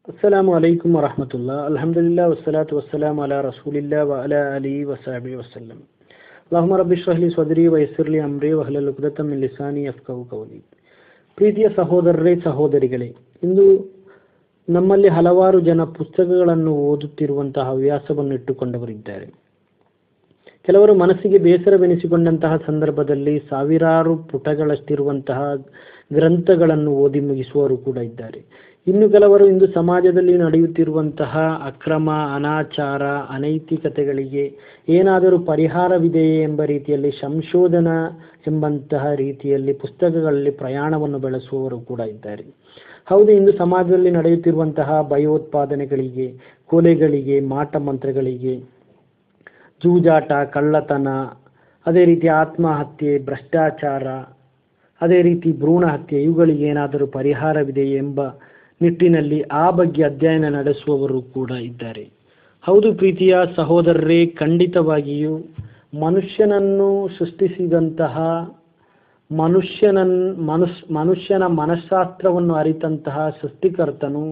السلام عليكم ورحمة الله الحمد لله والصلاة والسلام على رسول الله وعلى آله وصحبه وسلم اللهم رب اشرح لي صدري ويسر لي أمري واحلل عقدة من لساني يفقهوا قولي ಪ್ರೀತಿಯ ಸಹೋದರರೇ ಸಹೋದರಿಗಳೇ ಇಂದು ನಮ್ಮಲ್ಲಿ ಹಲವಾರು ಜನ ಪುಸ್ತಕಗಳನ್ನು ಓದುತ್ತಿರುವಂತಹ ಹವ್ಯಾಸವನ್ನು ಇಟ್ಟುಕೊಂಡವರಿದ್ದಾರೆ ಕೆಲವರು ಮನಸ್ಸಿಗೆ ಬೇಸರವೆನಿಸಿಕೊಂಡಂತಹ ಸಂದರ್ಭದಲ್ಲಿ ಸಾವಿರಾರು ಪುಟಗಳಷ್ಟಿರುವಂತಹ ಗ್ರಂಥಗಳನ್ನು ಓದಿ ಮುಗಿಸುವವರು ಕೂಡ ಇದ್ದಾರೆ ಇನ್ನು ಕೆಲವರು ಇಂದು ಸಮಾಜದಲ್ಲಿ ನಡೆಯುತ್ತಿರುವಂತಹ ಅಕ್ರಮ ಅನಾಚಾರ ಅನೈತಿಕತೆಗಳಿಗೆ ಏನಾದರೂ ಪರಿಹಾರವಿದೆಯೇ ಎಂಬ ರೀತಿಯಲ್ಲಿ ಸಂಶೋಧನಾ ಎಂಬಂತಹ ರೀತಿಯಲ್ಲಿ ಪುಸ್ತಕಗಳಲ್ಲಿ ಪ್ರಯಾಣವನ್ನು ಬೆಳೆಸುವವರು ಕೂಡ ಇದ್ದಾರೆ ಹೌದು ಇಂದು ಸಮಾಜದಲ್ಲಿ ನಡೆಯುತ್ತಿರುವಂತಹ ಭಯೋತ್ಪಾದನೆಗಳಿಗೆ ಕೊಲೆಗಳಿಗೆ ಮಾಟ ಮಂತ್ರಗಳಿಗೆ ಜೂಜಾಟ ಕಳ್ಳತನ ಅದೇ ರೀತಿ ಆತ್ಮಹತ್ಯೆ ಭ್ರಷ್ಟಾಚಾರ ಅದೇ ರೀತಿ ಭ್ರೂಣ ಹತ್ಯೆ ಇವುಗಳಿಗೆ ಏನಾದರೂ ಪರಿಹಾರವಿದೆಯೇ ಎಂಬ ನಿಟ್ಟಿನಲ್ಲಿ ಆ ಬಗ್ಗೆ ಅಧ್ಯಯನ ನಡೆಸುವವರು ಕೂಡ ಇದ್ದಾರೆ ಹೌದು ಪ್ರೀತಿಯ ಸಹೋದರರೇ ಖಂಡಿತವಾಗಿಯೂ ಮನುಷ್ಯನನ್ನು ಸೃಷ್ಟಿಸಿದಂತಹ ಮನುಷ್ಯನನ್ ಮನುಷ್ ಮನುಷ್ಯನ ಮನಃಶಾಸ್ತ್ರವನ್ನು ಅರಿತಂತಹ ಸೃಷ್ಟಿಕರ್ತನು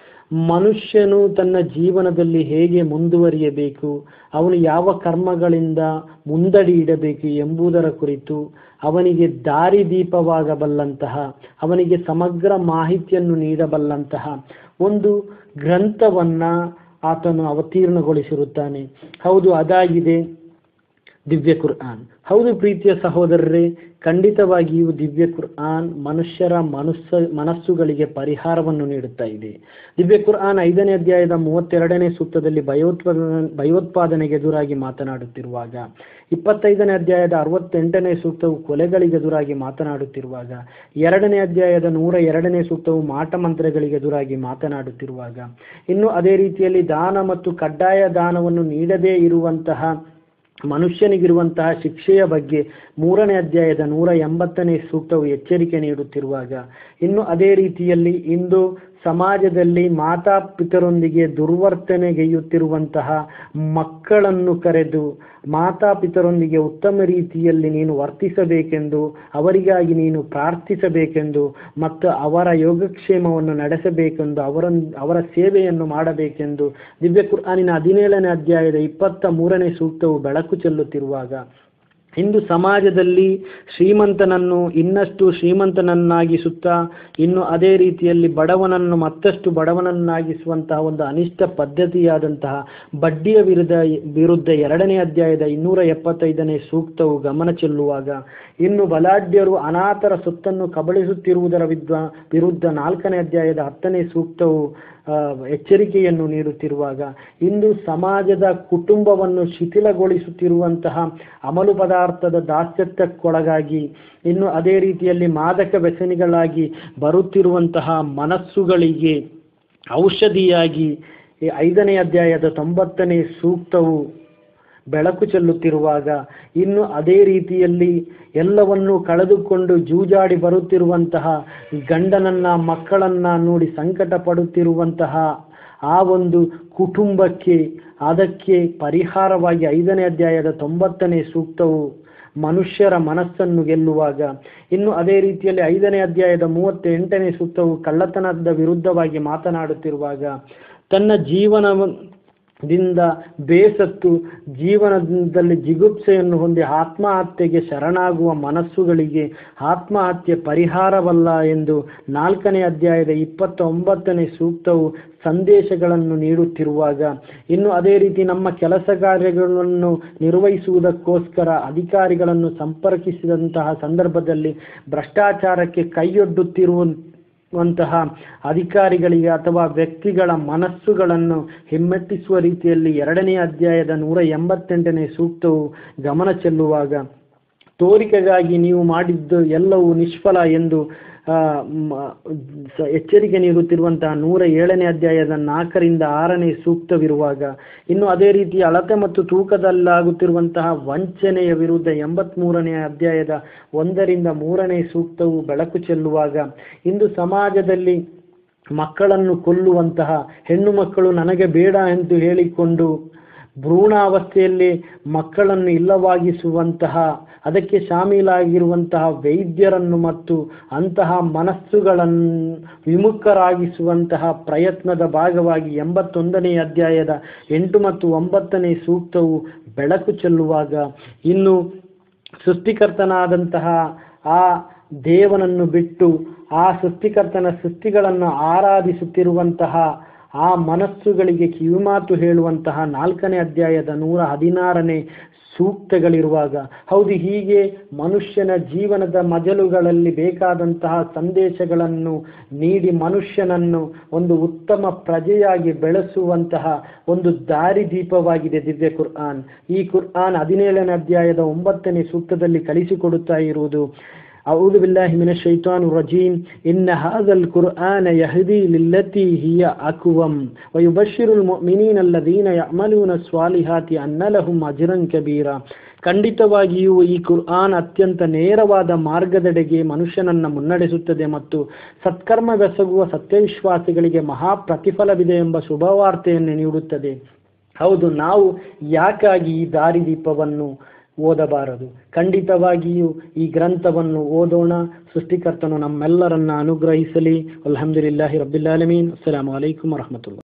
ಮನುಷ್ಯನು ತನ್ನ ಜೀವನದಲ್ಲಿ ಹೇಗೆ ಮುಂದುವರಿಯಬೇಕು ಅವನು ಯಾವ ಕರ್ಮಗಳಿಂದ ಮುಂದಡಿ ಇಡಬೇಕು ಎಂಬುದರ ಕುರಿತು ಅವನಿಗೆ ದಾರಿದೀಪವಾಗಬಲ್ಲಂತಹ ಅವನಿಗೆ ಸಮಗ್ರ ಮಾಹಿತಿಯನ್ನು ನೀಡಬಲ್ಲಂತಹ ಒಂದು ಗ್ರಂಥವನ್ನ ಆತನು ಅವತೀರ್ಣಗೊಳಿಸಿರುತ್ತಾನೆ ಹೌದು ಅದಾಗಿದೆ ದಿವ್ಯ ಕುರ್ಆನ್ ಹೌದು ಪ್ರೀತಿಯ ಸಹೋದರರೇ ಖಂಡಿತವಾಗಿಯೂ ದಿವ್ಯ ಕುರ್ಆನ್ ಮನುಷ್ಯರ ಮನಸ್ಸ ಮನಸ್ಸುಗಳಿಗೆ ಪರಿಹಾರವನ್ನು ನೀಡುತ್ತಾ ಇದೆ ದಿವ್ಯ ಕುರ್ಆನ್ ಐದನೇ ಅಧ್ಯಾಯದ ಮೂವತ್ತೆರಡನೇ ಸೂಕ್ತದಲ್ಲಿ ಭಯೋತ್ಪಾದನೆ ಭಯೋತ್ಪಾದನೆಗೆ ಎದುರಾಗಿ ಮಾತನಾಡುತ್ತಿರುವಾಗ ಇಪ್ಪತ್ತೈದನೇ ಅಧ್ಯಾಯದ ಅರವತ್ತೆಂಟನೇ ಸೂಕ್ತವು ಕೊಲೆಗಳಿಗೆ ಎದುರಾಗಿ ಮಾತನಾಡುತ್ತಿರುವಾಗ ಎರಡನೇ ಅಧ್ಯಾಯದ ನೂರ ಎರಡನೇ ಸೂಕ್ತವು ಮಾಟ ಮಂತ್ರಗಳಿಗೆ ಎದುರಾಗಿ ಮಾತನಾಡುತ್ತಿರುವಾಗ ಇನ್ನು ಅದೇ ರೀತಿಯಲ್ಲಿ ದಾನ ಮತ್ತು ಕಡ್ಡಾಯ ದಾನವನ್ನು ನೀಡದೇ ಇರುವಂತಹ ಮನುಷ್ಯನಿಗಿರುವಂತಹ ಶಿಕ್ಷೆಯ ಬಗ್ಗೆ ಮೂರನೇ ಅಧ್ಯಾಯದ ನೂರ ಎಂಬತ್ತನೇ ಸೂಕ್ತವು ಎಚ್ಚರಿಕೆ ನೀಡುತ್ತಿರುವಾಗ ಇನ್ನು ಅದೇ ರೀತಿಯಲ್ಲಿ ಇಂದು ಸಮಾಜದಲ್ಲಿ ಮಾತಾಪಿತರೊಂದಿಗೆ ದುರ್ವರ್ತನೆಗೈಯುತ್ತಿರುವಂತಹ ಮಕ್ಕಳನ್ನು ಕರೆದು ಮಾತಾಪಿತರೊಂದಿಗೆ ಉತ್ತಮ ರೀತಿಯಲ್ಲಿ ನೀನು ವರ್ತಿಸಬೇಕೆಂದು ಅವರಿಗಾಗಿ ನೀನು ಪ್ರಾರ್ಥಿಸಬೇಕೆಂದು ಮತ್ತು ಅವರ ಯೋಗಕ್ಷೇಮವನ್ನು ನಡೆಸಬೇಕೆಂದು ಅವರ ಅವರ ಸೇವೆಯನ್ನು ಮಾಡಬೇಕೆಂದು ದಿವ್ಯ ಕುರ್ಆನಿನ ಹದಿನೇಳನೇ ಅಧ್ಯಾಯದ ಇಪ್ಪತ್ತ ಮೂರನೇ ಸೂಕ್ತವು ಬೆಳಕು ಚೆಲ್ಲುತ್ತಿರುವಾಗ ಇಂದು ಸಮಾಜದಲ್ಲಿ ಶ್ರೀಮಂತನನ್ನು ಇನ್ನಷ್ಟು ಶ್ರೀಮಂತನನ್ನಾಗಿಸುತ್ತಾ ಇನ್ನು ಅದೇ ರೀತಿಯಲ್ಲಿ ಬಡವನನ್ನು ಮತ್ತಷ್ಟು ಬಡವನನ್ನಾಗಿಸುವಂತಹ ಒಂದು ಅನಿಷ್ಟ ಪದ್ಧತಿಯಾದಂತಹ ಬಡ್ಡಿಯ ವಿರುದ್ಧ ವಿರುದ್ಧ ಎರಡನೇ ಅಧ್ಯಾಯದ ಇನ್ನೂರ ಎಪ್ಪತ್ತೈದನೇ ಸೂಕ್ತವು ಗಮನ ಚೆಲ್ಲುವಾಗ ಇನ್ನು ಬಲಾಢ್ಯರು ಅನಾಥರ ಸೊತ್ತನ್ನು ಕಬಳಿಸುತ್ತಿರುವುದರ ವಿದ್ವ ವಿರುದ್ಧ ನಾಲ್ಕನೇ ಅಧ್ಯಾಯದ ಹತ್ತನೇ ಸೂಕ್ತವು ಎಚ್ಚರಿಕೆಯನ್ನು ನೀಡುತ್ತಿರುವಾಗ ಇಂದು ಸಮಾಜದ ಕುಟುಂಬವನ್ನು ಶಿಥಿಲಗೊಳಿಸುತ್ತಿರುವಂತಹ ಅಮಲು ಪದಾರ್ಥದ ದಾಸ್ಯತ್ಯಕ್ಕೊಳಗಾಗಿ ಇನ್ನು ಅದೇ ರೀತಿಯಲ್ಲಿ ಮಾದಕ ವ್ಯಸನಿಗಳಾಗಿ ಬರುತ್ತಿರುವಂತಹ ಮನಸ್ಸುಗಳಿಗೆ ಔಷಧಿಯಾಗಿ ಐದನೇ ಅಧ್ಯಾಯದ ತೊಂಬತ್ತನೇ ಸೂಕ್ತವು ಬೆಳಕು ಚೆಲ್ಲುತ್ತಿರುವಾಗ ಇನ್ನು ಅದೇ ರೀತಿಯಲ್ಲಿ ಎಲ್ಲವನ್ನೂ ಕಳೆದುಕೊಂಡು ಜೂಜಾಡಿ ಬರುತ್ತಿರುವಂತಹ ಗಂಡನನ್ನ ಮಕ್ಕಳನ್ನ ನೋಡಿ ಸಂಕಟ ಪಡುತ್ತಿರುವಂತಹ ಆ ಒಂದು ಕುಟುಂಬಕ್ಕೆ ಅದಕ್ಕೆ ಪರಿಹಾರವಾಗಿ ಐದನೇ ಅಧ್ಯಾಯದ ತೊಂಬತ್ತನೇ ಸೂಕ್ತವು ಮನುಷ್ಯರ ಮನಸ್ಸನ್ನು ಗೆಲ್ಲುವಾಗ ಇನ್ನು ಅದೇ ರೀತಿಯಲ್ಲಿ ಐದನೇ ಅಧ್ಯಾಯದ ಮೂವತ್ತೆಂಟನೇ ಸೂಕ್ತವು ಕಳ್ಳತನದ ವಿರುದ್ಧವಾಗಿ ಮಾತನಾಡುತ್ತಿರುವಾಗ ತನ್ನ ಜೀವನ ದಿಂದ ಬೇಸತ್ತು ಜೀವನದಲ್ಲಿ ಜಿಗುಪ್ಸೆಯನ್ನು ಹೊಂದಿ ಆತ್ಮಹತ್ಯೆಗೆ ಶರಣಾಗುವ ಮನಸ್ಸುಗಳಿಗೆ ಆತ್ಮಹತ್ಯೆ ಪರಿಹಾರವಲ್ಲ ಎಂದು ನಾಲ್ಕನೇ ಅಧ್ಯಾಯದ ಇಪ್ಪತ್ತೊಂಬತ್ತನೇ ಸೂಕ್ತವು ಸಂದೇಶಗಳನ್ನು ನೀಡುತ್ತಿರುವಾಗ ಇನ್ನು ಅದೇ ರೀತಿ ನಮ್ಮ ಕೆಲಸ ಕಾರ್ಯಗಳನ್ನು ನಿರ್ವಹಿಸುವುದಕ್ಕೋಸ್ಕರ ಅಧಿಕಾರಿಗಳನ್ನು ಸಂಪರ್ಕಿಸಿದಂತಹ ಸಂದರ್ಭದಲ್ಲಿ ಭ್ರಷ್ಟಾಚಾರಕ್ಕೆ ಕೈಯೊಡ್ಡುತ್ತಿರುವ ವಂತಹ ಅಧಿಕಾರಿಗಳಿಗೆ ಅಥವಾ ವ್ಯಕ್ತಿಗಳ ಮನಸ್ಸುಗಳನ್ನು ಹಿಮ್ಮೆಟ್ಟಿಸುವ ರೀತಿಯಲ್ಲಿ ಎರಡನೇ ಅಧ್ಯಾಯದ ನೂರ ಎಂಬತ್ತೆಂಟನೇ ಸೂಕ್ತವು ಗಮನ ಚೆಲ್ಲುವಾಗ ತೋರಿಕೆಗಾಗಿ ನೀವು ಮಾಡಿದ್ದು ಎಲ್ಲವೂ ನಿಷ್ಫಲ ಎಂದು ಎಚ್ಚರಿಕೆ ನೀಡುತ್ತಿರುವಂತಹ ನೂರ ಏಳನೇ ಅಧ್ಯಾಯದ ನಾಲ್ಕರಿಂದ ಆರನೇ ಸೂಕ್ತವಿರುವಾಗ ಇನ್ನು ಅದೇ ರೀತಿ ಅಳತೆ ಮತ್ತು ತೂಕದಲ್ಲಾಗುತ್ತಿರುವಂತಹ ವಂಚನೆಯ ವಿರುದ್ಧ ಎಂಬತ್ಮೂರನೇ ಅಧ್ಯಾಯದ ಒಂದರಿಂದ ಮೂರನೇ ಸೂಕ್ತವು ಬೆಳಕು ಚೆಲ್ಲುವಾಗ ಇಂದು ಸಮಾಜದಲ್ಲಿ ಮಕ್ಕಳನ್ನು ಕೊಲ್ಲುವಂತಹ ಹೆಣ್ಣು ಮಕ್ಕಳು ನನಗೆ ಬೇಡ ಎಂದು ಹೇಳಿಕೊಂಡು ಭ್ರೂಣಾವಸ್ಥೆಯಲ್ಲಿ ಮಕ್ಕಳನ್ನು ಇಲ್ಲವಾಗಿಸುವಂತಹ ಅದಕ್ಕೆ ಶಾಮೀಲಾಗಿರುವಂತಹ ವೈದ್ಯರನ್ನು ಮತ್ತು ಅಂತಹ ಮನಸ್ಸುಗಳನ್ನು ವಿಮುಖರಾಗಿಸುವಂತಹ ಪ್ರಯತ್ನದ ಭಾಗವಾಗಿ ಎಂಬತ್ತೊಂದನೇ ಅಧ್ಯಾಯದ ಎಂಟು ಮತ್ತು ಒಂಬತ್ತನೇ ಸೂಕ್ತವು ಬೆಳಕು ಚೆಲ್ಲುವಾಗ ಇನ್ನು ಸೃಷ್ಟಿಕರ್ತನಾದಂತಹ ಆ ದೇವನನ್ನು ಬಿಟ್ಟು ಆ ಸೃಷ್ಟಿಕರ್ತನ ಸೃಷ್ಟಿಗಳನ್ನು ಆರಾಧಿಸುತ್ತಿರುವಂತಹ ಆ ಮನಸ್ಸುಗಳಿಗೆ ಕಿವಿಮಾತು ಹೇಳುವಂತಹ ನಾಲ್ಕನೇ ಅಧ್ಯಾಯದ ನೂರ ಹದಿನಾರನೇ ಸೂಕ್ತಗಳಿರುವಾಗ ಹೌದು ಹೀಗೆ ಮನುಷ್ಯನ ಜೀವನದ ಮಜಲುಗಳಲ್ಲಿ ಬೇಕಾದಂತಹ ಸಂದೇಶಗಳನ್ನು ನೀಡಿ ಮನುಷ್ಯನನ್ನು ಒಂದು ಉತ್ತಮ ಪ್ರಜೆಯಾಗಿ ಬೆಳೆಸುವಂತಹ ಒಂದು ದಾರಿದೀಪವಾಗಿದೆ ದಿವ್ಯ ಕುರ್ಆನ್ ಈ ಕುರ್ಆನ್ ಹದಿನೇಳನೇ ಅಧ್ಯಾಯದ ಒಂಬತ್ತನೇ ಸೂಕ್ತದಲ್ಲಿ ಕಲಿಸಿಕೊಡುತ್ತಾ ಇರುವುದು أعوذ بالله من الشيطان الرجيم إن هذا القرآن يهدي للتي هي أقوم ويبشر المؤمنين الذين يعملون الصالحات أن لهم أجرا كبيرا ಖಂಡಿತವಾಗಿಯೂ ಈ ಕುರ್ಆನ್ ಅತ್ಯಂತ ನೇರವಾದ ಮಾರ್ಗದೆಡೆಗೆ ಮನುಷ್ಯನನ್ನ ಮುನ್ನಡೆಸುತ್ತದೆ ಮತ್ತು ಸತ್ಕರ್ಮವೆಸಗುವ ಸತ್ಯವಿಶ್ವಾಸಿಗಳಿಗೆ ಮಹಾ ಪ್ರತಿಫಲವಿದೆ ಎಂಬ ಶುಭವಾರ್ತೆಯನ್ನು ನೀಡುತ್ತದೆ ಹೌದು ನಾವು ಯಾಕಾಗಿ ಈ ದಾರಿದೀಪವನ್ನು ಓದಬಾರದು ಖಂಡಿತವಾಗಿಯೂ ಈ ಗ್ರಂಥವನ್ನು ಓದೋಣ ಸೃಷ್ಟಿಕರ್ತನು ನಮ್ಮೆಲ್ಲರನ್ನ ಅನುಗ್ರಹಿಸಲಿ ಅಲ್ಹಮ್ದುಲಿಲ್ಲಾಹಿ ರಬ್ಬಿಲ್ ಆಲಮೀನ್ ಅಸ್ಸಲಾಮು ಅಲೈಕುಂ ವರಹಮತುಲ್ಲಾಹ್